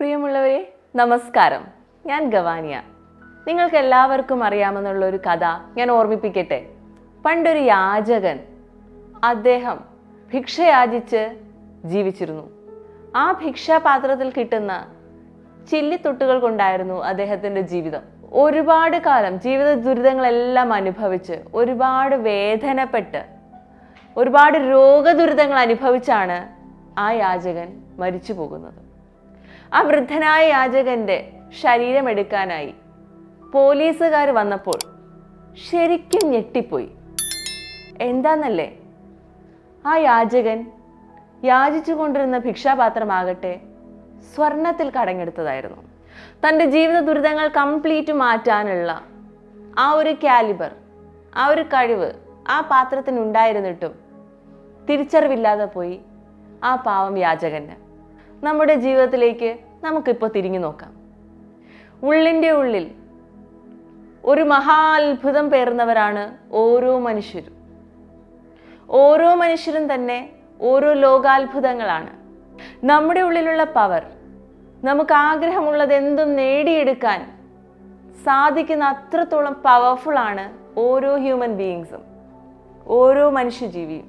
പ്രിയമുള്ളവരെ നമസ്കാരം ഞാൻ ഗവാനിയ നിങ്ങൾക്ക് എല്ലാവർക്കും അറിയാമെന്നുള്ള ഒരു കഥ ഞാൻ ഓർമ്മിപ്പിക്കട്ടെ പണ്ടൊരു യാചകൻ അദ്ദേഹം ഭിക്ഷ യാചിച്ച് ജീവിച്ചിരുന്നു ആ ഭിക്ഷാപാത്രത്തിൽ കിട്ടുന്ന ചില്ലിത്തൊട്ടുകൾ കൊണ്ടായിരുന്നു അദ്ദേഹത്തിന്റെ ജീവിതം ഒരുപാട് കാലം ജീവിത ദുരിതങ്ങളെല്ലാം അനുഭവിച്ച് ഒരുപാട് വേദനപ്പെട്ട് ഒരുപാട് രോഗദുരിതങ്ങൾ അനുഭവിച്ചാണ് ആ യാചകൻ മരിച്ചു പോകുന്നത് ആ വൃദ്ധനായ യാചകന്റെ ശരീരം എടുക്കാനായി പോലീസുകാർ വന്നപ്പോൾ ശരിക്കും ഞെട്ടിപ്പോയി എന്താന്നല്ലേ ആ യാചകൻ യാചിച്ചു കൊണ്ടിരുന്ന ഭിക്ഷാപാത്രമാകട്ടെ സ്വർണത്തിൽ കടങ്ങെടുത്തതായിരുന്നു തൻ്റെ ജീവിത ദുരിതങ്ങൾ കംപ്ലീറ്റ് മാറ്റാനുള്ള ആ ഒരു കാലിബർ ആ ഒരു കഴിവ് ആ പാത്രത്തിനുണ്ടായിരുന്നിട്ടും തിരിച്ചറിവില്ലാതെ പോയി ആ പാവം യാചകന് നമ്മുടെ ജീവിതത്തിലേക്ക് നമുക്കിപ്പോൾ തിരിഞ്ഞു നോക്കാം ഉള്ളിൻ്റെ ഉള്ളിൽ ഒരു മഹാത്ഭുതം പേറുന്നവരാണ് ഓരോ മനുഷ്യരും ഓരോ മനുഷ്യരും തന്നെ ഓരോ ലോകാത്ഭുതങ്ങളാണ് നമ്മുടെ ഉള്ളിലുള്ള പവർ നമുക്ക് ആഗ്രഹമുള്ളത് എന്തും നേടിയെടുക്കാൻ സാധിക്കുന്ന അത്രത്തോളം പവർഫുൾ ആണ് ഓരോ ഹ്യൂമൻ ബീയിങ്സും ഓരോ മനുഷ്യജീവിയും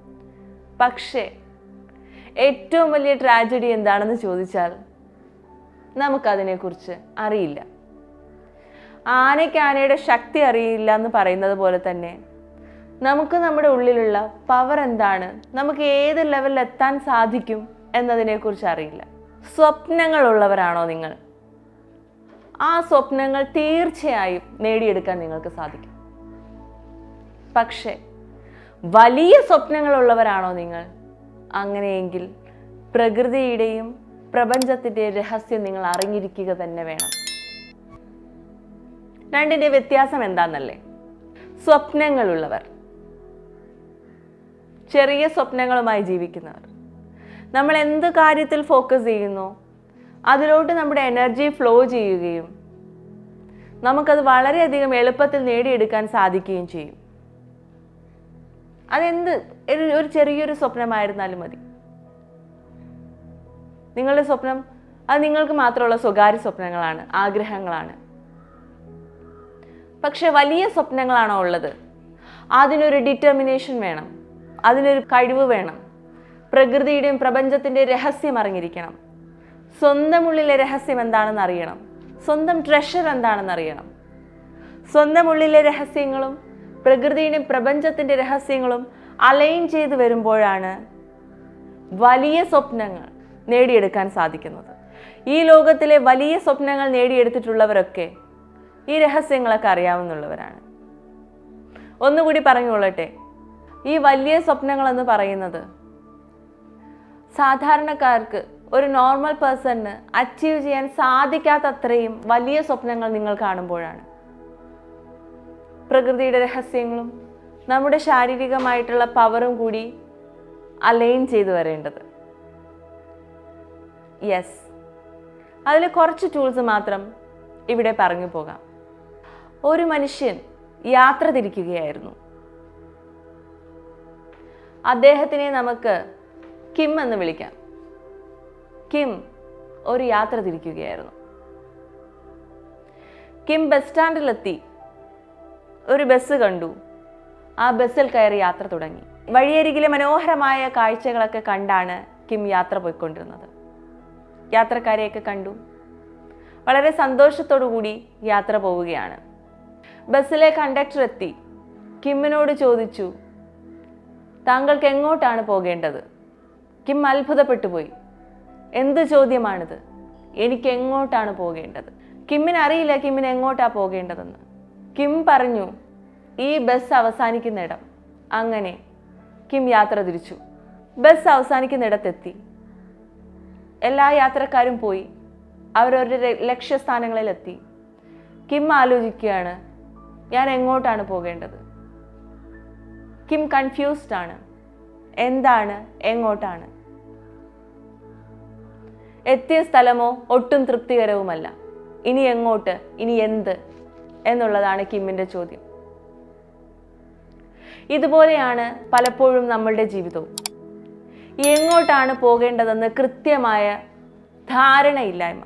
പക്ഷേ ഏറ്റവും വലിയ ട്രാജഡി എന്താണെന്ന് ചോദിച്ചാൽ നമുക്കതിനെക്കുറിച്ച് അറിയില്ല ആനയ്ക്ക് ആനയുടെ ശക്തി അറിയില്ല എന്ന് പറയുന്നത് പോലെ തന്നെ നമുക്ക് നമ്മുടെ ഉള്ളിലുള്ള പവർ എന്താണ് നമുക്ക് ഏത് ലെവലിൽ എത്താൻ സാധിക്കും എന്നതിനെക്കുറിച്ച് അറിയില്ല സ്വപ്നങ്ങളുള്ളവരാണോ നിങ്ങൾ ആ സ്വപ്നങ്ങൾ തീർച്ചയായും നേടിയെടുക്കാൻ നിങ്ങൾക്ക് സാധിക്കും പക്ഷേ വലിയ സ്വപ്നങ്ങളുള്ളവരാണോ നിങ്ങൾ അങ്ങനെയെങ്കിൽ പ്രകൃതിയുടെയും പ്രപഞ്ചത്തിൻ്റെ രഹസ്യം നിങ്ങൾ അറിഞ്ഞിരിക്കുക തന്നെ വേണം രണ്ടിൻ്റെ വ്യത്യാസം എന്താണെന്നല്ലേ സ്വപ്നങ്ങളുള്ളവർ ചെറിയ സ്വപ്നങ്ങളുമായി ജീവിക്കുന്നവർ നമ്മൾ എന്ത് കാര്യത്തിൽ ഫോക്കസ് ചെയ്യുന്നു അതിലോട്ട് നമ്മുടെ എനർജി ഫ്ലോ ചെയ്യുകയും നമുക്കത് വളരെയധികം എളുപ്പത്തിൽ നേടിയെടുക്കാൻ സാധിക്കുകയും ചെയ്യും അതെന്ത് ഒരു ഒരു ചെറിയൊരു സ്വപ്നമായിരുന്നാലും മതി നിങ്ങളുടെ സ്വപ്നം അത് നിങ്ങൾക്ക് മാത്രമുള്ള സ്വകാര്യ സ്വപ്നങ്ങളാണ് ആഗ്രഹങ്ങളാണ് പക്ഷെ വലിയ സ്വപ്നങ്ങളാണോ ഉള്ളത് അതിനൊരു ഡിറ്റർമിനേഷൻ വേണം അതിനൊരു കഴിവ് വേണം പ്രകൃതിയുടെയും പ്രപഞ്ചത്തിൻ്റെ രഹസ്യം അറിഞ്ഞിരിക്കണം സ്വന്തം ഉള്ളിലെ രഹസ്യം എന്താണെന്ന് അറിയണം സ്വന്തം ട്രഷർ എന്താണെന്ന് അറിയണം സ്വന്തം ഉള്ളിലെ രഹസ്യങ്ങളും പ്രകൃതിയുടെയും പ്രപഞ്ചത്തിൻ്റെ രഹസ്യങ്ങളും അലൈൻ ചെയ്ത് വരുമ്പോഴാണ് വലിയ സ്വപ്നങ്ങൾ നേടിയെടുക്കാൻ സാധിക്കുന്നത് ഈ ലോകത്തിലെ വലിയ സ്വപ്നങ്ങൾ നേടിയെടുത്തിട്ടുള്ളവരൊക്കെ ഈ രഹസ്യങ്ങളൊക്കെ അറിയാവുന്നവരാണ് ഒന്നുകൂടി പറഞ്ഞുകൊള്ളട്ടെ ഈ വലിയ സ്വപ്നങ്ങൾ എന്ന് പറയുന്നത് സാധാരണക്കാർക്ക് ഒരു നോർമൽ പേഴ്സണിന് അച്ചീവ് ചെയ്യാൻ സാധിക്കാത്തത്രയും വലിയ സ്വപ്നങ്ങൾ നിങ്ങൾ കാണുമ്പോഴാണ് പ്രകൃതിയുടെ രഹസ്യങ്ങളും നമ്മുടെ ശാരീരികമായിട്ടുള്ള പവറും കൂടി അലൈൻ ചെയ്തു വരേണ്ടത് യെസ് അതിൽ കുറച്ച് ടൂൾസ് മാത്രം ഇവിടെ പറഞ്ഞു പോകാം ഒരു മനുഷ്യൻ യാത്ര തിരിക്കുകയായിരുന്നു അദ്ദേഹത്തിനെ നമുക്ക് കിം എന്ന് വിളിക്കാം കിം ഒരു യാത്ര തിരിക്കുകയായിരുന്നു കിം ബസ് സ്റ്റാൻഡിലെത്തി ഒരു ബസ് കണ്ടു ആ ബസ്സിൽ കയറി യാത്ര തുടങ്ങി വഴിയരികിലെ മനോഹരമായ കാഴ്ചകളൊക്കെ കണ്ടാണ് കിം യാത്ര പോയിക്കൊണ്ടിരുന്നത് യാത്രക്കാരെയൊക്കെ കണ്ടു വളരെ സന്തോഷത്തോടു കൂടി യാത്ര പോവുകയാണ് ബസ്സിലെ കണ്ടക്ടർ എത്തി കിമ്മിനോട് ചോദിച്ചു താങ്കൾക്ക് എങ്ങോട്ടാണ് പോകേണ്ടത് കിം അത്ഭുതപ്പെട്ടു പോയി എന്ത് ചോദ്യമാണിത് എനിക്ക് എങ്ങോട്ടാണ് പോകേണ്ടത് കിമ്മിന് അറിയില്ല കിമ്മിന് എങ്ങോട്ടാ പോകേണ്ടതെന്ന് കിം പറഞ്ഞു ഈ ബസ് അവസാനിക്കുന്നിടം അങ്ങനെ കിം യാത്ര തിരിച്ചു ബസ് അവസാനിക്കുന്നിടത്തെത്തി എല്ലാ യാത്രക്കാരും പോയി അവരവരുടെ ലക്ഷ്യസ്ഥാനങ്ങളിലെത്തി കിം ആലോചിക്കുകയാണ് ഞാൻ എങ്ങോട്ടാണ് പോകേണ്ടത് കിം കൺഫ്യൂസ്ഡ് ആണ് എന്താണ് എങ്ങോട്ടാണ് എത്തിയ സ്ഥലമോ ഒട്ടും തൃപ്തികരവുമല്ല ഇനി എങ്ങോട്ട് ഇനി എന്ത് എന്നുള്ളതാണ് കിമ്മിന്റെ ചോദ്യം ഇതുപോലെയാണ് പലപ്പോഴും നമ്മളുടെ ജീവിതവും എങ്ങോട്ടാണ് പോകേണ്ടതെന്ന് കൃത്യമായ ധാരണയില്ലായ്മ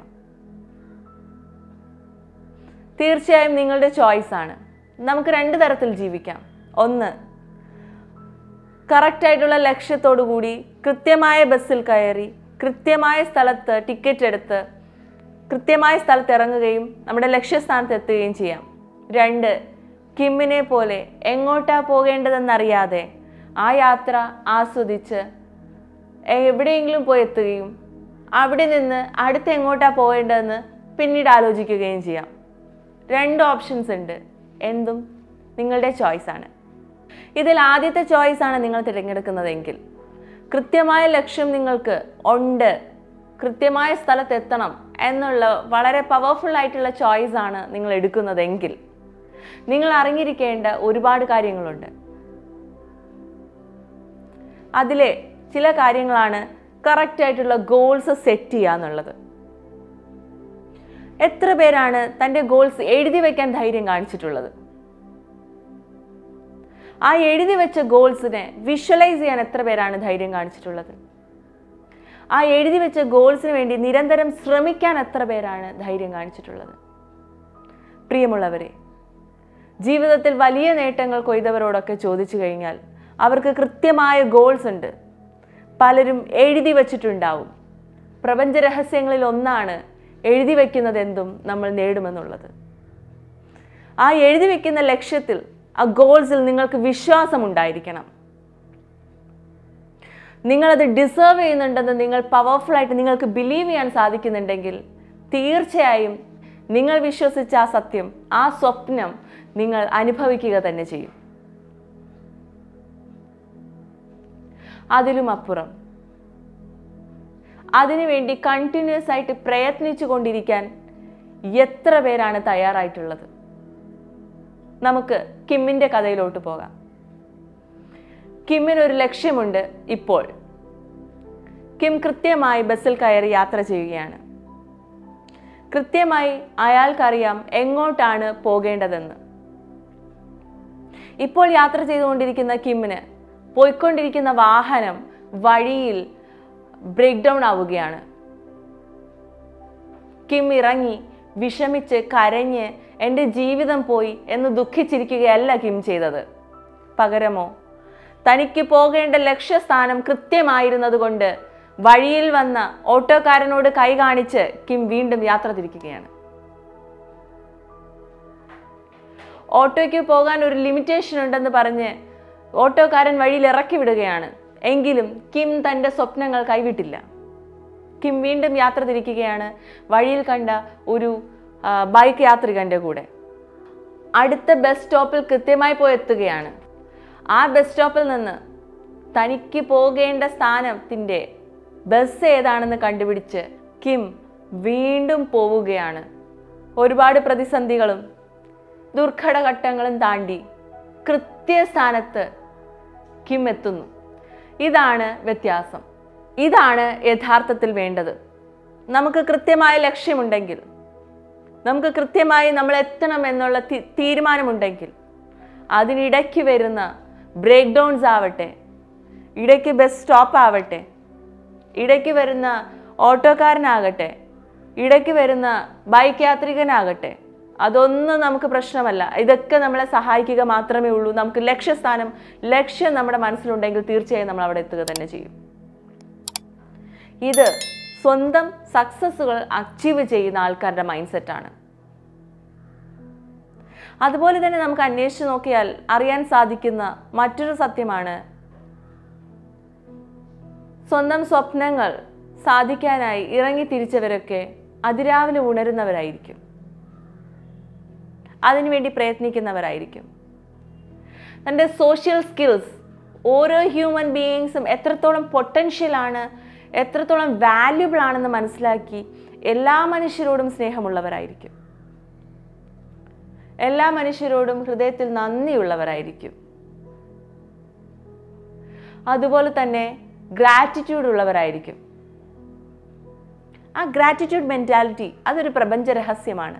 തീർച്ചയായും നിങ്ങളുടെ ചോയ്സ് ആണ് നമുക്ക് രണ്ട് തരത്തിൽ ജീവിക്കാം ഒന്ന് കറക്റ്റ് ആയിട്ടുള്ള ലക്ഷ്യത്തോടു കൂടി കൃത്യമായ ബസ്സിൽ കയറി കൃത്യമായ സ്ഥലത്ത് ടിക്കറ്റ് എടുത്ത് കൃത്യമായ സ്ഥലത്ത് ഇറങ്ങുകയും നമ്മുടെ ലക്ഷ്യസ്ഥാനത്ത് എത്തുകയും ചെയ്യാം രണ്ട് കിമ്മിനെ പോലെ എങ്ങോട്ടാ പോകേണ്ടതെന്നറിയാതെ ആ യാത്ര ആസ്വദിച്ച് എവിടെയെങ്കിലും പോയി എത്തുകയും അവിടെ നിന്ന് അടുത്ത് എങ്ങോട്ടാ പോകേണ്ടതെന്ന് പിന്നീട് ആലോചിക്കുകയും ചെയ്യാം രണ്ട് ഓപ്ഷൻസ് ഉണ്ട് എന്തും നിങ്ങളുടെ ചോയ്സ് ആണ് ഇതിൽ ആദ്യത്തെ ചോയ്സ് ആണ് നിങ്ങൾ തിരഞ്ഞെടുക്കുന്നതെങ്കിൽ കൃത്യമായ ലക്ഷ്യം നിങ്ങൾക്ക് ഉണ്ട് കൃത്യമായ സ്ഥലത്ത് എത്തണം എന്നുള്ള വളരെ പവർഫുൾ ആയിട്ടുള്ള ചോയ്സ് ആണ് നിങ്ങൾ എടുക്കുന്നതെങ്കിൽ നിങ്ങൾ അറിഞ്ഞിരിക്കേണ്ട ഒരുപാട് കാര്യങ്ങളുണ്ട് അതിലെ ചില കാര്യങ്ങളാണ് കറക്റ്റ് ആയിട്ടുള്ള ഗോൾസ് സെറ്റ് ചെയ്യുക എന്നുള്ളത് എത്ര പേരാണ് തൻ്റെ ഗോൾസ് എഴുതി വെക്കാൻ ധൈര്യം കാണിച്ചിട്ടുള്ളത് ആ എഴുതി വെച്ച ഗോൾസിനെ വിഷ്വലൈസ് ചെയ്യാൻ എത്ര പേരാണ് ധൈര്യം കാണിച്ചിട്ടുള്ളത് ആ എഴുതി വെച്ച ഗോൾസിന് വേണ്ടി നിരന്തരം ശ്രമിക്കാൻ എത്ര പേരാണ് ധൈര്യം കാണിച്ചിട്ടുള്ളത് പ്രിയമുള്ളവരെ ജീവിതത്തിൽ വലിയ നേട്ടങ്ങൾ കൊയ്തവരോടൊക്കെ ചോദിച്ചു കഴിഞ്ഞാൽ അവർക്ക് കൃത്യമായ ഗോൾസ് ഉണ്ട് പലരും എഴുതി വച്ചിട്ടുണ്ടാവും പ്രപഞ്ച രഹസ്യങ്ങളിൽ ഒന്നാണ് എഴുതി വയ്ക്കുന്നത് എന്തും നമ്മൾ നേടുമെന്നുള്ളത് ആ എഴുതി വെക്കുന്ന ലക്ഷ്യത്തിൽ ആ ഗോൾസിൽ നിങ്ങൾക്ക് വിശ്വാസമുണ്ടായിരിക്കണം നിങ്ങളത് ഡിസേർവ് ചെയ്യുന്നുണ്ടെന്ന് നിങ്ങൾ പവർഫുൾ ആയിട്ട് നിങ്ങൾക്ക് ബിലീവ് ചെയ്യാൻ സാധിക്കുന്നുണ്ടെങ്കിൽ തീർച്ചയായും നിങ്ങൾ വിശ്വസിച്ച ആ സത്യം ആ സ്വപ്നം നിങ്ങൾ അനുഭവിക്കുക തന്നെ ചെയ്യും അതിലും അപ്പുറം അതിനുവേണ്ടി കണ്ടിന്യൂസ് ആയിട്ട് പ്രയത്നിച്ചു കൊണ്ടിരിക്കാൻ എത്ര പേരാണ് തയ്യാറായിട്ടുള്ളത് നമുക്ക് കിമ്മിൻ്റെ കഥയിലോട്ട് പോകാം കിമ്മിന് ഒരു ലക്ഷ്യമുണ്ട് ഇപ്പോൾ കിം കൃത്യമായി ബസ്സിൽ കയറി യാത്ര ചെയ്യുകയാണ് കൃത്യമായി അയാൾക്കറിയാം എങ്ങോട്ടാണ് പോകേണ്ടതെന്ന് ഇപ്പോൾ യാത്ര ചെയ്തുകൊണ്ടിരിക്കുന്ന കിമ്മിന് പോയിക്കൊണ്ടിരിക്കുന്ന വാഹനം വഴിയിൽ ബ്രേക്ക് ഡൗൺ ആവുകയാണ് കിം ഇറങ്ങി വിഷമിച്ച് കരഞ്ഞ് എൻ്റെ ജീവിതം പോയി എന്ന് ദുഃഖിച്ചിരിക്കുകയല്ല കിം ചെയ്തത് പകരമോ തനിക്ക് പോകേണ്ട ലക്ഷ്യസ്ഥാനം കൃത്യമായിരുന്നത് കൊണ്ട് വഴിയിൽ വന്ന ഓട്ടോക്കാരനോട് കൈ കാണിച്ച് കിം വീണ്ടും യാത്ര തിരിക്കുകയാണ് ഓട്ടോയ്ക്ക് പോകാൻ ഒരു ലിമിറ്റേഷൻ ഉണ്ടെന്ന് പറഞ്ഞ് ഓട്ടോക്കാരൻ വഴിയിൽ ഇറക്കി വിടുകയാണ് എങ്കിലും കിം തൻ്റെ സ്വപ്നങ്ങൾ കൈവിട്ടില്ല കിം വീണ്ടും യാത്ര തിരിക്കുകയാണ് വഴിയിൽ കണ്ട ഒരു ആ, ബൈക്ക് യാത്രികൻ്റെ കൂടെ അടുത്ത ബസ് സ്റ്റോപ്പിൽ കൃത്യമായി പോയി എത്തുകയാണ് ആ ബസ് സ്റ്റോപ്പിൽ നിന്ന് തനിക്ക് പോകേണ്ട സ്ഥാനത്തിൻ്റെ ബസ് ഏതാണെന്ന് കണ്ടുപിടിച്ച് കിം വീണ്ടും പോവുകയാണ് ഒരുപാട് പ്രതിസന്ധികളും ദുർഘടഘട്ടങ്ങളും താണ്ടി കൃത്യസ്ഥാനത്ത് കിം എത്തുന്നു ഇതാണ് വ്യത്യാസം ഇതാണ് യഥാർത്ഥത്തിൽ വേണ്ടത് നമുക്ക് കൃത്യമായ ലക്ഷ്യമുണ്ടെങ്കിൽ നമുക്ക് കൃത്യമായി നമ്മൾ എത്തണം എന്നുള്ള തി- തീരുമാനമുണ്ടെങ്കിൽ അതിനിടയ്ക്ക് വരുന്ന ബ്രേക്ക് ഡൗൺസ് ആവട്ടെ ഇടയ്ക്ക് ബസ് സ്റ്റോപ്പ് ആവട്ടെ ഇടയ്ക്ക് വരുന്ന ഓട്ടോക്കാരനാകട്ടെ ഇടയ്ക്ക് വരുന്ന ബൈക്ക് യാത്രികനാകട്ടെ അതൊന്നും നമുക്ക് പ്രശ്നമല്ല ഇതൊക്കെ നമ്മളെ സഹായിക്കുക മാത്രമേ ഉള്ളൂ നമുക്ക് ലക്ഷ്യസ്ഥാനം ലക്ഷ്യം നമ്മുടെ മനസ്സിലുണ്ടെങ്കിൽ തീർച്ചയായും നമ്മൾ അവിടെ എത്തുക തന്നെ ചെയ്യും ഇത് സ്വന്തം സക്സസ്സുകൾ അച്ചീവ് ചെയ്യുന്ന ആൾക്കാരുടെ മൈൻഡ് സെറ്റാണ് അതുപോലെ തന്നെ നമുക്ക് അന്വേഷിച്ച് നോക്കിയാൽ അറിയാൻ സാധിക്കുന്ന മറ്റൊരു സത്യമാണ് സ്വന്തം സ്വപ്നങ്ങൾ സാധിക്കാനായി ഇറങ്ങി തിരിച്ചവരൊക്കെ അതിരാവിലെ ഉണരുന്നവരായിരിക്കും അതിനുവേണ്ടി പ്രയത്നിക്കുന്നവരായിരിക്കും തൻ്റെ സോഷ്യൽ സ്കിൽസ് ഓരോ ഹ്യൂമൻ ബീയിങ്സും എത്രത്തോളം പൊട്ടൻഷ്യലാണ് എത്രത്തോളം വാല്യുബിൾ ആണെന്ന് മനസ്സിലാക്കി എല്ലാ മനുഷ്യരോടും സ്നേഹമുള്ളവരായിരിക്കും എല്ലാ മനുഷ്യരോടും ഹൃദയത്തിൽ നന്ദിയുള്ളവരായിരിക്കും അതുപോലെ തന്നെ ഗ്രാറ്റിറ്റ്യൂഡ് ഉള്ളവരായിരിക്കും ആ ഗ്രാറ്റിറ്റ്യൂഡ് മെൻറ്റാലിറ്റി അതൊരു പ്രപഞ്ച രഹസ്യമാണ്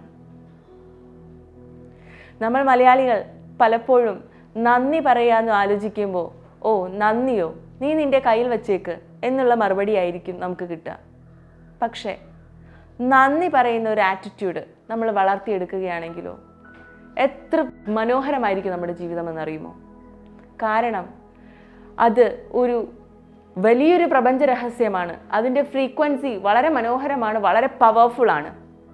നമ്മൾ മലയാളികൾ പലപ്പോഴും നന്ദി പറയാമെന്ന് ആലോചിക്കുമ്പോൾ ഓ നന്ദിയോ നീ നിന്റെ കയ്യിൽ വച്ചേക്ക് എന്നുള്ള മറുപടി ആയിരിക്കും നമുക്ക് കിട്ടുക പക്ഷേ നന്ദി പറയുന്ന ഒരു ആറ്റിറ്റ്യൂഡ് നമ്മൾ വളർത്തിയെടുക്കുകയാണെങ്കിലോ എത്ര മനോഹരമായിരിക്കും നമ്മുടെ ജീവിതം എന്നറിയുമോ കാരണം അത് ഒരു വലിയൊരു പ്രപഞ്ച രഹസ്യമാണ് അതിൻ്റെ ഫ്രീക്വൻസി വളരെ മനോഹരമാണ് വളരെ പവർഫുൾ ആണ്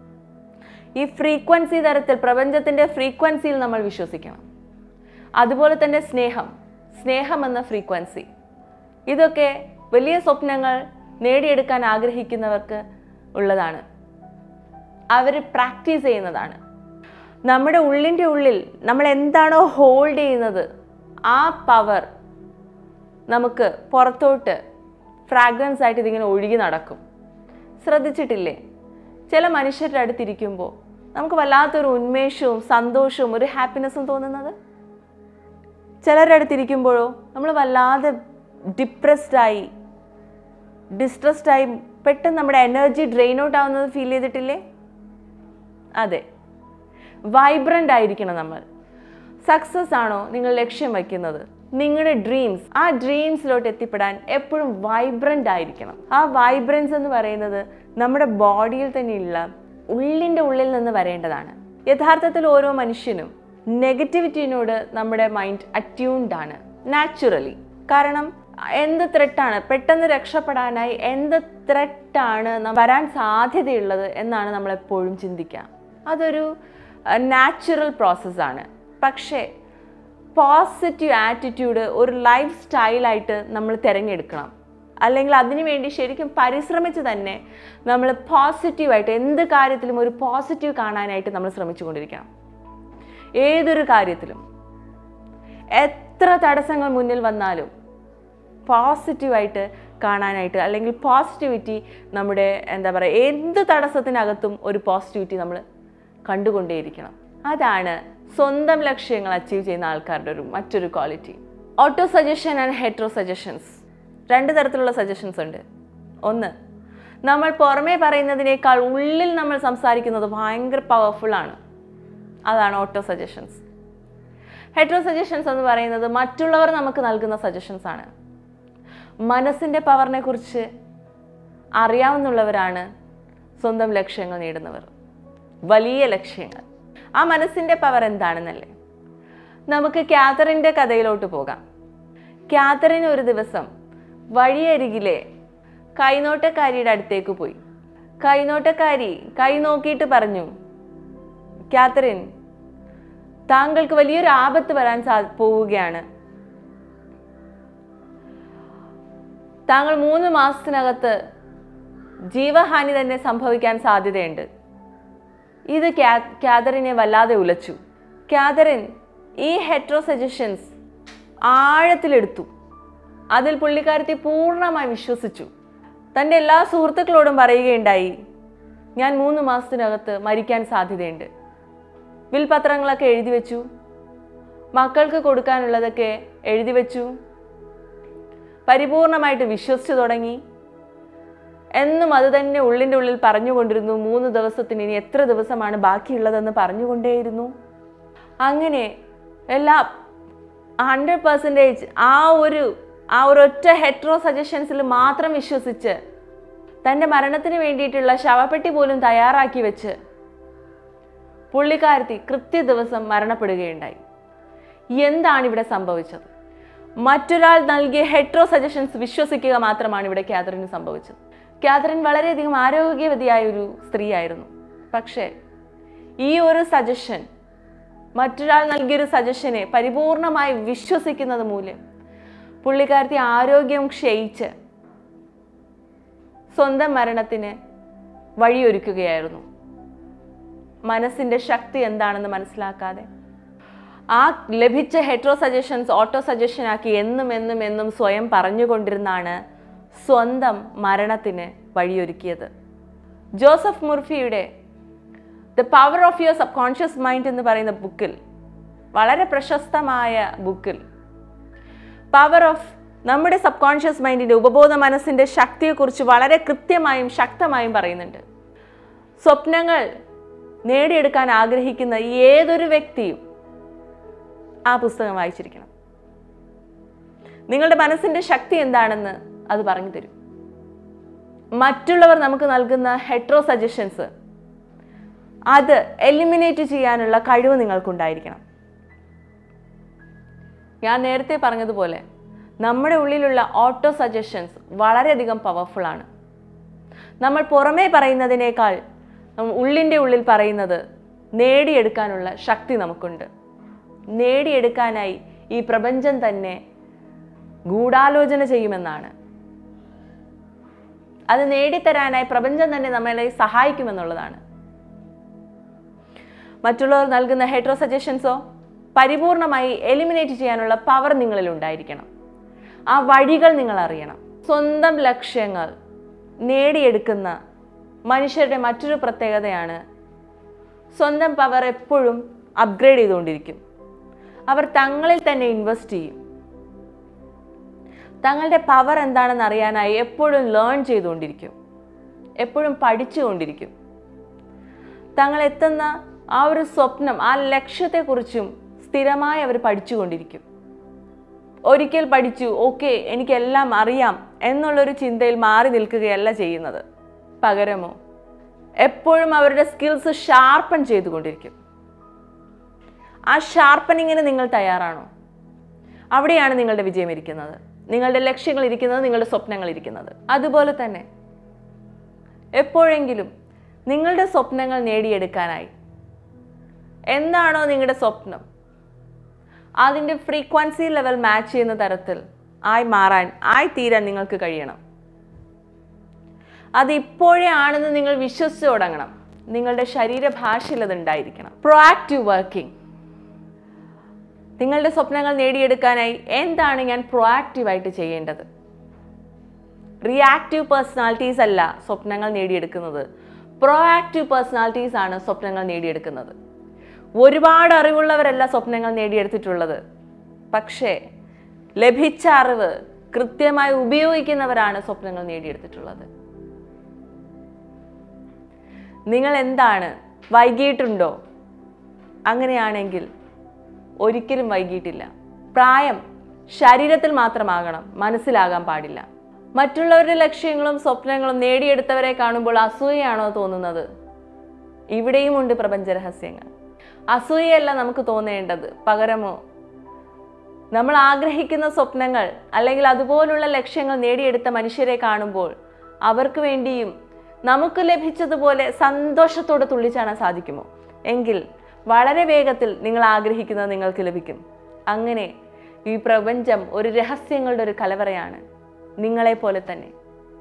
ഈ ഫ്രീക്വൻസി തരത്തിൽ പ്രപഞ്ചത്തിൻ്റെ ഫ്രീക്വൻസിയിൽ നമ്മൾ വിശ്വസിക്കണം അതുപോലെ തന്നെ സ്നേഹം സ്നേഹം എന്ന ഫ്രീക്വൻസി ഇതൊക്കെ വലിയ സ്വപ്നങ്ങൾ നേടിയെടുക്കാൻ ആഗ്രഹിക്കുന്നവർക്ക് ഉള്ളതാണ് അവർ പ്രാക്ടീസ് ചെയ്യുന്നതാണ് നമ്മുടെ ഉള്ളിൻ്റെ ഉള്ളിൽ നമ്മൾ എന്താണോ ഹോൾഡ് ചെയ്യുന്നത് ആ പവർ നമുക്ക് പുറത്തോട്ട് ഫ്രാഗ്രൻസ് ആയിട്ട് ഇതിങ്ങനെ ഒഴുകി നടക്കും ശ്രദ്ധിച്ചിട്ടില്ലേ ചില മനുഷ്യരുടെ അടുത്തിരിക്കുമ്പോൾ നമുക്ക് വല്ലാത്തൊരു ഉന്മേഷവും സന്തോഷവും ഒരു ഹാപ്പിനെസ്സും തോന്നുന്നത് ചിലരുടെ അടുത്തിരിക്കുമ്പോഴോ നമ്മൾ വല്ലാതെ ഡിപ്രസ്ഡായി ഡിസ്ട്രസ്ഡായി പെട്ടെന്ന് നമ്മുടെ എനർജി ഡ്രെയിൻ ഔട്ട് ആവുന്നത് ഫീൽ ചെയ്തിട്ടില്ലേ അതെ വൈബ്രൻ്റ് ആയിരിക്കണം നമ്മൾ സക്സസ് ആണോ നിങ്ങൾ ലക്ഷ്യം വയ്ക്കുന്നത് നിങ്ങളുടെ ഡ്രീംസ് ആ ഡ്രീംസിലോട്ട് എത്തിപ്പെടാൻ എപ്പോഴും വൈബ്രൻ്റ് ആയിരിക്കണം ആ വൈബ്രൻസ് എന്ന് പറയുന്നത് നമ്മുടെ ബോഡിയിൽ തന്നെയുള്ള ഉള്ളിൻ്റെ ഉള്ളിൽ നിന്ന് വരേണ്ടതാണ് യഥാർത്ഥത്തിൽ ഓരോ മനുഷ്യനും നെഗറ്റിവിറ്റിനോട് നമ്മുടെ മൈൻഡ് അറ്റ്യൂൺഡ് ആണ് നാച്ചുറലി കാരണം എന്ത് ത്രെട്ടാണ് പെട്ടെന്ന് രക്ഷപ്പെടാനായി എന്ത് ത്രെട്ടാണ് വരാൻ സാധ്യതയുള്ളത് എന്നാണ് നമ്മൾ എപ്പോഴും ചിന്തിക്കുക അതൊരു നാച്ചുറൽ പ്രോസസ്സാണ് പക്ഷേ പോസിറ്റീവ് ആറ്റിറ്റ്യൂഡ് ഒരു ലൈഫ് സ്റ്റൈലായിട്ട് നമ്മൾ തിരഞ്ഞെടുക്കണം അല്ലെങ്കിൽ അതിനുവേണ്ടി ശരിക്കും പരിശ്രമിച്ച് തന്നെ നമ്മൾ പോസിറ്റീവായിട്ട് എന്ത് കാര്യത്തിലും ഒരു പോസിറ്റീവ് കാണാനായിട്ട് നമ്മൾ ശ്രമിച്ചുകൊണ്ടിരിക്കണം ഏതൊരു കാര്യത്തിലും എത്ര തടസ്സങ്ങൾ മുന്നിൽ വന്നാലും പോസിറ്റീവായിട്ട് കാണാനായിട്ട് അല്ലെങ്കിൽ പോസിറ്റിവിറ്റി നമ്മുടെ എന്താ പറയുക എന്ത് തടസ്സത്തിനകത്തും ഒരു പോസിറ്റിവിറ്റി നമ്മൾ കണ്ടുകൊണ്ടേയിരിക്കണം അതാണ് സ്വന്തം ലക്ഷ്യങ്ങൾ അച്ചീവ് ചെയ്യുന്ന ആൾക്കാരുടെ ഒരു മറ്റൊരു quality auto suggestion and hetero suggestions രണ്ട് തരത്തിലുള്ള സജഷൻസ് ഉണ്ട് ഒന്ന് നമ്മൾ പുറമേ പറയുന്നതിനേക്കാൾ ഉള്ളിൽ നമ്മൾ സംസാരിക്കുന്നത് ഭയങ്കര പവർഫുൾ ആണ് അതാണ് ഓട്ടോ സജഷൻസ് ഹെട്രോ സജഷൻസ് എന്ന് പറയുന്നത് മറ്റുള്ളവർ നമുക്ക് നൽകുന്ന സജഷൻസ് ആണ് മനസ്സിൻ്റെ പവറിനെ കുറിച്ച് അറിയാവുന്നുള്ളവരാണ് സ്വന്തം ലക്ഷ്യങ്ങൾ നേടുന്നവർ വലിയ ലക്ഷ്യങ്ങൾ ആ മനസ്സിൻ്റെ പവർ എന്താണെന്നല്ലേ നമുക്ക് കാതറിൻ്റെ കഥയിലോട്ട് പോകാം കാതറിൻ ഒരു ദിവസം വഴിയരികിലെ കൈനോട്ടക്കാരിയുടെ അടുത്തേക്ക് പോയി കൈനോട്ടക്കാരി കൈ നോക്കിയിട്ട് പറഞ്ഞു കാതറിൻ താങ്കൾക്ക് വലിയൊരു ആപത്ത് വരാൻ സാ പോവുകയാണ് താങ്കൾ മൂന്ന് മാസത്തിനകത്ത് ജീവഹാനി തന്നെ സംഭവിക്കാൻ സാധ്യതയുണ്ട് ഇത് കാതറിനെ വല്ലാതെ ഉലച്ചു കാതറിൻ ഈ ഹെട്രോ സജഷൻസ് ആഴത്തിലെടുത്തു അതിൽ പുള്ളിക്കാരത്തി പൂർണ്ണമായി വിശ്വസിച്ചു തൻ്റെ എല്ലാ സുഹൃത്തുക്കളോടും പറയുകയുണ്ടായി ഞാൻ മൂന്ന് മാസത്തിനകത്ത് മരിക്കാൻ സാധ്യതയുണ്ട് വിൽപത്രങ്ങളൊക്കെ എഴുതി വെച്ചു മക്കൾക്ക് കൊടുക്കാനുള്ളതൊക്കെ എഴുതി വെച്ചു പരിപൂർണമായിട്ട് വിശ്വസിച്ചു തുടങ്ങി എന്നും അത് തന്നെ ഉള്ളിൻ്റെ ഉള്ളിൽ പറഞ്ഞുകൊണ്ടിരുന്നു മൂന്ന് ദിവസത്തിന് ഇനി എത്ര ദിവസമാണ് ബാക്കിയുള്ളതെന്ന് പറഞ്ഞുകൊണ്ടേയിരുന്നു അങ്ങനെ എല്ലാ ഹൺഡ്രഡ് പെർസെൻറ്റേജ് ആ ഒരു ആ ഒരൊറ്റ ഹെട്രോ സജഷൻസിൽ മാത്രം വിശ്വസിച്ച് തൻ്റെ മരണത്തിന് വേണ്ടിയിട്ടുള്ള ശവപ്പെട്ടി പോലും തയ്യാറാക്കി വെച്ച് പുള്ളിക്കാരത്തി കൃത്യ ദിവസം മരണപ്പെടുകയുണ്ടായി എന്താണ് ഇവിടെ സംഭവിച്ചത് മറ്റൊരാൾ നൽകിയ ഹെട്രോ സജഷൻസ് വിശ്വസിക്കുക മാത്രമാണ് ഇവിടെ കാതറിന് സംഭവിച്ചത് കാതറിൻ വളരെയധികം ആരോഗ്യവതിയായ ഒരു സ്ത്രീയായിരുന്നു പക്ഷേ ഈ ഒരു സജഷൻ മറ്റൊരാൾ നൽകിയൊരു സജഷനെ പരിപൂർണമായി വിശ്വസിക്കുന്നത് മൂലം പുള്ളിക്കാരത്തി ആരോഗ്യം ക്ഷയിച്ച് സ്വന്തം മരണത്തിന് വഴിയൊരുക്കുകയായിരുന്നു മനസ്സിൻ്റെ ശക്തി എന്താണെന്ന് മനസ്സിലാക്കാതെ ആ ലഭിച്ച ഹെട്രോ സജഷൻസ് ഓട്ടോ സജഷനാക്കി എന്നും എന്നും എന്നും സ്വയം പറഞ്ഞുകൊണ്ടിരുന്നാണ് സ്വന്തം മരണത്തിന് വഴിയൊരുക്കിയത് ജോസഫ് മുർഫിയുടെ the power of your subconscious mind എന്ന് പറയുന്ന ബുക്കിൽ വളരെ പ്രശസ്തമായ ബുക്കിൽ പവർ ഓഫ് നമ്മുടെ സബ് കോൺഷ്യസ് മൈൻഡിൻ്റെ ഉപബോധ മനസ്സിൻ്റെ ശക്തിയെക്കുറിച്ച് വളരെ കൃത്യമായും ശക്തമായും പറയുന്നുണ്ട് സ്വപ്നങ്ങൾ നേടിയെടുക്കാൻ ആഗ്രഹിക്കുന്ന ഏതൊരു വ്യക്തിയും ആ പുസ്തകം വായിച്ചിരിക്കണം നിങ്ങളുടെ മനസ്സിൻ്റെ ശക്തി എന്താണെന്ന് അത് പറഞ്ഞു തരും മറ്റുള്ളവർ നമുക്ക് നൽകുന്ന ഹെട്രോ സജഷൻസ് അത് എലിമിനേറ്റ് ചെയ്യാനുള്ള കഴിവ് നിങ്ങൾക്കുണ്ടായിരിക്കണം ഞാൻ നേരത്തെ പറഞ്ഞതുപോലെ നമ്മുടെ ഉള്ളിലുള്ള ഓട്ടോ സജഷൻസ് വളരെയധികം പവർഫുൾ ആണ് നമ്മൾ പുറമേ പറയുന്നതിനേക്കാൾ നമ്മൾ ഉള്ളിൻ്റെ ഉള്ളിൽ പറയുന്നത് നേടിയെടുക്കാനുള്ള ശക്തി നമുക്കുണ്ട് നേടിയെടുക്കാനായി ഈ പ്രപഞ്ചം തന്നെ ഗൂഢാലോചന ചെയ്യുമെന്നാണ് അത് നേടിത്തരാനായി പ്രപഞ്ചം തന്നെ നമ്മളെ സഹായിക്കുമെന്നുള്ളതാണ് മറ്റുള്ളവർ നൽകുന്ന ഹെട്രോ സജഷൻസോ പരിപൂർണമായി എലിമിനേറ്റ് ചെയ്യാനുള്ള പവർ നിങ്ങളിൽ ഉണ്ടായിരിക്കണം ആ വഴികൾ നിങ്ങൾ അറിയണം സ്വന്തം ലക്ഷ്യങ്ങൾ നേടിയെടുക്കുന്ന മനുഷ്യരുടെ മറ്റൊരു പ്രത്യേകതയാണ് സ്വന്തം പവർ എപ്പോഴും അപ്ഗ്രേഡ് ചെയ്തുകൊണ്ടിരിക്കും അവർ തങ്ങളിൽ തന്നെ ഇൻവെസ്റ്റ് ചെയ്യും തങ്ങളുടെ പവർ എന്താണെന്ന് അറിയാനായി എപ്പോഴും ലേൺ ചെയ്തുകൊണ്ടിരിക്കും എപ്പോഴും പഠിച്ചുകൊണ്ടിരിക്കും തങ്ങൾ എത്തുന്ന ആ ഒരു സ്വപ്നം ആ ലക്ഷ്യത്തെക്കുറിച്ചും സ്ഥിരമായി അവർ പഠിച്ചുകൊണ്ടിരിക്കും ഒരിക്കൽ പഠിച്ചു ഓക്കെ എനിക്കെല്ലാം അറിയാം എന്നുള്ളൊരു ചിന്തയിൽ മാറി നിൽക്കുകയല്ല ചെയ്യുന്നത് പകരമോ എപ്പോഴും അവരുടെ സ്കിൽസ് ഷാർപ്പൺ ചെയ്തുകൊണ്ടിരിക്കും ആ ഷാർപ്പനിങ്ങിന് നിങ്ങൾ തയ്യാറാണോ അവിടെയാണ് നിങ്ങളുടെ വിജയം ഇരിക്കുന്നത് നിങ്ങളുടെ ലക്ഷ്യങ്ങൾ ഇരിക്കുന്നത് നിങ്ങളുടെ സ്വപ്നങ്ങൾ ഇരിക്കുന്നത് അതുപോലെ തന്നെ എപ്പോഴെങ്കിലും നിങ്ങളുടെ സ്വപ്നങ്ങൾ നേടിയെടുക്കാനായി എന്താണോ നിങ്ങളുടെ സ്വപ്നം അതിൻ്റെ ഫ്രീക്വൻസി ലെവൽ മാച്ച് ചെയ്യുന്ന തരത്തിൽ ആയി മാറാൻ ആയി തീരാൻ നിങ്ങൾക്ക് കഴിയണം അത് ഇപ്പോഴേ ആണെന്ന് നിങ്ങൾ വിശ്വസിച്ചു തുടങ്ങണം നിങ്ങളുടെ ശരീരഭാഷയിൽ അത് ഉണ്ടായിരിക്കണം പ്രൊആക്റ്റീവ് വർക്കിംഗ് നിങ്ങളുടെ സ്വപ്നങ്ങൾ നേടിയെടുക്കാനായി എന്താണ് ഞാൻ പ്രൊആക്റ്റീവായിട്ട് ചെയ്യേണ്ടത് റിയാക്റ്റീവ് പേഴ്സണാലിറ്റീസ് അല്ല സ്വപ്നങ്ങൾ നേടിയെടുക്കുന്നത് പ്രൊആക്റ്റീവ് പേഴ്സണാലിറ്റീസ് ആണ് സ്വപ്നങ്ങൾ നേടിയെടുക്കുന്നത് ഒരുപാട് അറിവുള്ളവരല്ല സ്വപ്നങ്ങൾ നേടിയെടുത്തിട്ടുള്ളത് പക്ഷേ ലഭിച്ച അറിവ് കൃത്യമായി ഉപയോഗിക്കുന്നവരാണ് സ്വപ്നങ്ങൾ നേടിയെടുത്തിട്ടുള്ളത് നിങ്ങൾ എന്താണ് വൈകിയിട്ടുണ്ടോ അങ്ങനെയാണെങ്കിൽ ഒരിക്കലും വൈകിയിട്ടില്ല പ്രായം ശരീരത്തിൽ മാത്രമാകണം മനസ്സിലാകാൻ പാടില്ല മറ്റുള്ളവരുടെ ലക്ഷ്യങ്ങളും സ്വപ്നങ്ങളും നേടിയെടുത്തവരെ കാണുമ്പോൾ അസൂയയാണോ തോന്നുന്നത് ഇവിടെയും ഉണ്ട് പ്രപഞ്ച രഹസ്യങ്ങൾ അസൂയയല്ല നമുക്ക് തോന്നേണ്ടത് പകരമോ നമ്മൾ ആഗ്രഹിക്കുന്ന സ്വപ്നങ്ങൾ അല്ലെങ്കിൽ അതുപോലുള്ള ലക്ഷ്യങ്ങൾ നേടിയെടുത്ത മനുഷ്യരെ കാണുമ്പോൾ അവർക്ക് വേണ്ടിയും നമുക്ക് ലഭിച്ചതുപോലെ സന്തോഷത്തോടെ തുള്ളിച്ചാടാൻ സാധിക്കുമോ എങ്കിൽ വളരെ വേഗത്തിൽ നിങ്ങൾ ആഗ്രഹിക്കുന്നത് നിങ്ങൾക്ക് ലഭിക്കും അങ്ങനെ ഈ പ്രപഞ്ചം ഒരു രഹസ്യങ്ങളുടെ ഒരു കലവറയാണ് നിങ്ങളെപ്പോലെ തന്നെ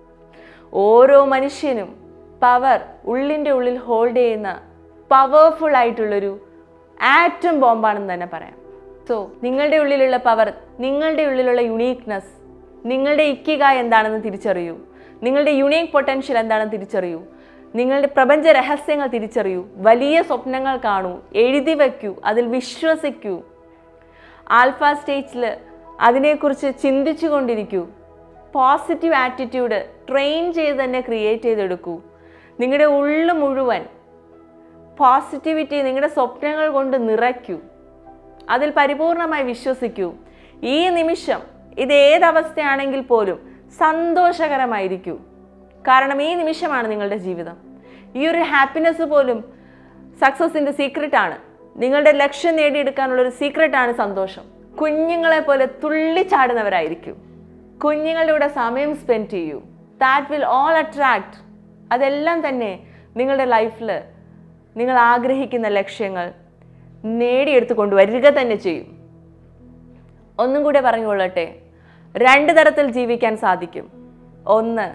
ഓരോ മനുഷ്യനും പവർ ഉള്ളിൻ്റെ ഉള്ളിൽ ഹോൾഡ് ചെയ്യുന്ന പവർഫുൾ ആയിട്ടുള്ളൊരു ആറ്റം ബോംബാണെന്ന് തന്നെ പറയാം സോ നിങ്ങളുടെ ഉള്ളിലുള്ള പവർ നിങ്ങളുടെ ഉള്ളിലുള്ള യുണീക്നെസ് നിങ്ങളുടെ ഇക്കിക എന്താണെന്ന് തിരിച്ചറിയൂ നിങ്ങളുടെ യുണീക്ക് പൊട്ടൻഷ്യൽ എന്താണെന്ന് തിരിച്ചറിയൂ നിങ്ങളുടെ പ്രപഞ്ച രഹസ്യങ്ങൾ തിരിച്ചറിയൂ വലിയ സ്വപ്നങ്ങൾ കാണൂ എഴുതി വയ്ക്കൂ അതിൽ വിശ്വസിക്കൂ ആൽഫ സ്റ്റേജിൽ അതിനെക്കുറിച്ച് ചിന്തിച്ചു കൊണ്ടിരിക്കൂ പോസിറ്റീവ് ആറ്റിറ്റ്യൂഡ് ട്രെയിൻ ചെയ്ത് തന്നെ ക്രിയേറ്റ് ചെയ്തെടുക്കൂ നിങ്ങളുടെ ഉള്ളു മുഴുവൻ പോസിറ്റിവിറ്റി നിങ്ങളുടെ സ്വപ്നങ്ങൾ കൊണ്ട് നിറയ്ക്കൂ അതിൽ പരിപൂർണമായി വിശ്വസിക്കൂ ഈ നിമിഷം ഇത് ഏതവസ്ഥയാണെങ്കിൽ പോലും സന്തോഷകരമായിരിക്കൂ കാരണം ഈ നിമിഷമാണ് നിങ്ങളുടെ ജീവിതം ഈ ഒരു ഹാപ്പിനെസ് പോലും സക്സസിൻ്റെ സീക്രട്ടാണ് നിങ്ങളുടെ ലക്ഷ്യം നേടിയെടുക്കാനുള്ളൊരു സീക്രട്ടാണ് സന്തോഷം കുഞ്ഞുങ്ങളെ പോലെ തുള്ളിച്ചാടുന്നവരായിരിക്കും കുഞ്ഞുങ്ങളുടെ കൂടെ സമയം സ്പെൻഡ് ചെയ്യൂ ദാറ്റ് വിൽ ഓൾ അട്രാക്ട് അതെല്ലാം തന്നെ നിങ്ങളുടെ ലൈഫിൽ നിങ്ങൾ ആഗ്രഹിക്കുന്ന ലക്ഷ്യങ്ങൾ നേടിയെടുത്ത് കൊണ്ടുവരിക തന്നെ ചെയ്യും ഒന്നും കൂടെ പറഞ്ഞുകൊള്ളട്ടെ രണ്ട് തരത്തിൽ ജീവിക്കാൻ സാധിക്കും ഒന്ന്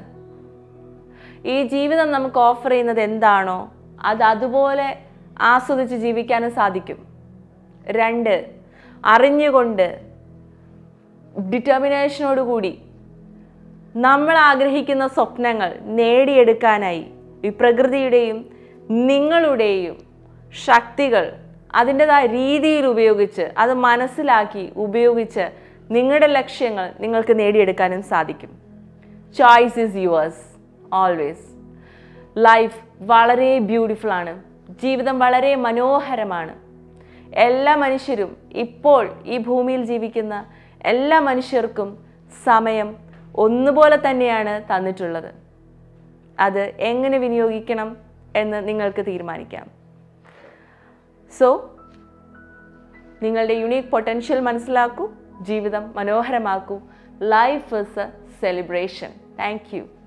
ഈ ജീവിതം നമുക്ക് ഓഫർ ചെയ്യുന്നത് എന്താണോ അത് അതുപോലെ ആസ്വദിച്ച് ജീവിക്കാനും സാധിക്കും രണ്ട് അറിഞ്ഞുകൊണ്ട് ഡിറ്റർമിനേഷനോടുകൂടി നമ്മൾ ആഗ്രഹിക്കുന്ന സ്വപ്നങ്ങൾ നേടിയെടുക്കാനായി ഈ പ്രകൃതിയുടെയും നിങ്ങളുടെയും ശക്തികൾ അതിൻ്റെതായ രീതിയിൽ ഉപയോഗിച്ച് അത് മനസ്സിലാക്കി ഉപയോഗിച്ച് നിങ്ങളുടെ ലക്ഷ്യങ്ങൾ നിങ്ങൾക്ക് നേടിയെടുക്കാനും സാധിക്കും choice is yours always life വളരെ ബ്യൂട്ടിഫുൾ ആണ് ജീവിതം വളരെ മനോഹരമാണ് എല്ലാ മനുഷ്യരും ഇപ്പോൾ ഈ ഭൂമിയിൽ ജീവിക്കുന്ന എല്ലാ മനുഷ്യർക്കും സമയം ഒന്നുപോലെ തന്നെയാണ് തന്നിട്ടുള്ളത് അത് എങ്ങനെ വിനിയോഗിക്കണം എന്ന് നിങ്ങൾക്ക് തീരുമാനിക്കാം സോ നിങ്ങളുടെ യുണീക്ക് പൊട്ടൻഷ്യൽ മനസ്സിലാക്കൂ ജീവിതം മനോഹരമാക്കൂ life is a celebration thank U